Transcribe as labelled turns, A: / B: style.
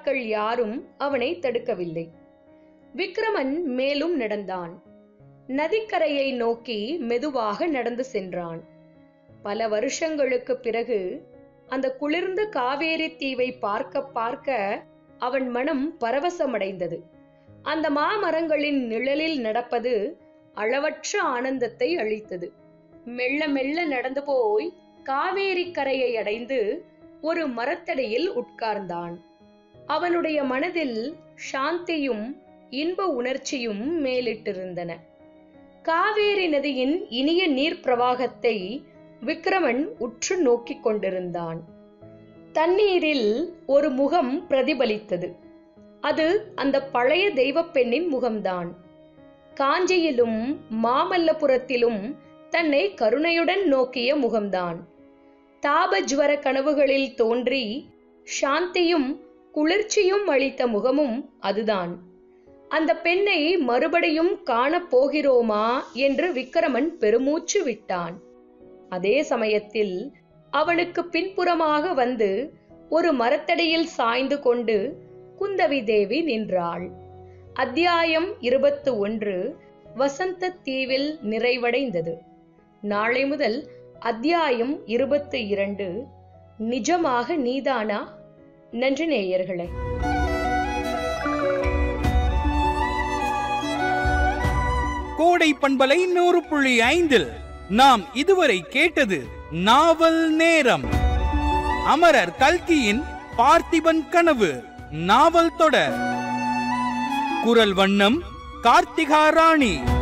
A: ஆட்கள் யாரும் அவனை தடுக்கவில்லை விக்ரமன் மேலும் நடந்தான் நதிக்கரையை நோக்கி மெதுவாக நடந்து சென்றான் பல வருஷங்களுக்கு பிறகு அந்த குளிர்ந்த காவேரி தீவை பார்க்க பார்க்க அவன் மனம் பரவசமடைந்தது அந்த மாமரங்களின் நிழலில் நடப்பது அளவற்ற ஆனந்தத்தை அளித்தது மெல்ல மெல்ல நடந்து போய் காவேரி கரையை அடைந்து ஒரு மரத்தடியில் உட்கார்ந்தான் அவனுடைய மனதில் சாந்தியும் இன்ப உணர்ச்சியும் மேலிட்டிருந்தன காவேரி நதியின் இனிய நீர் பிரவாகத்தை விக்ரமன் உற்று நோக்கிக் கொண்டிருந்தான் தண்ணீரில் ஒரு முகம் பிரதிபலித்தது அது அந்த பழைய தெய்வப் பெண்ணின் முகம்தான் காஞ்சியிலும் மாமல்லபுரத்திலும் தன்னை கருணையுடன் நோக்கிய முகம்தான் தாபஜ்வர கனவுகளில் தோன்றி சாந்தியும் குளிர்ச்சியும் அளித்த முகமும் அதுதான் அந்த பெண்ணை மறுபடியும் காணப் போகிறோமா என்று விக்ரமன் பெருமூச்சு விட்டான் அதே சமயத்தில் அவனுக்கு பின்புறமாக வந்து ஒரு மரத்தடியில் சாய்ந்து கொண்டு குந்தவி தேவி நின்றாள் அத்தியாயம் இருபத்து ஒன்று வசந்த தீவில் நிறைவடைந்தது நாளை முதல் அத்தியாயம் இருபத்து இரண்டு நிஜமாக நீதானா நன்றி நேயர்களே
B: கோடை பண்பலை நூறு புள்ளி ஐந்தில் நாம் இதுவரை கேட்டது நாவல் நேரம் அமரர் கல்கியின் பார்த்திபன் கனவு நாவல் தொடர் குரல் வண்ணம் கார்த்திகா ராணி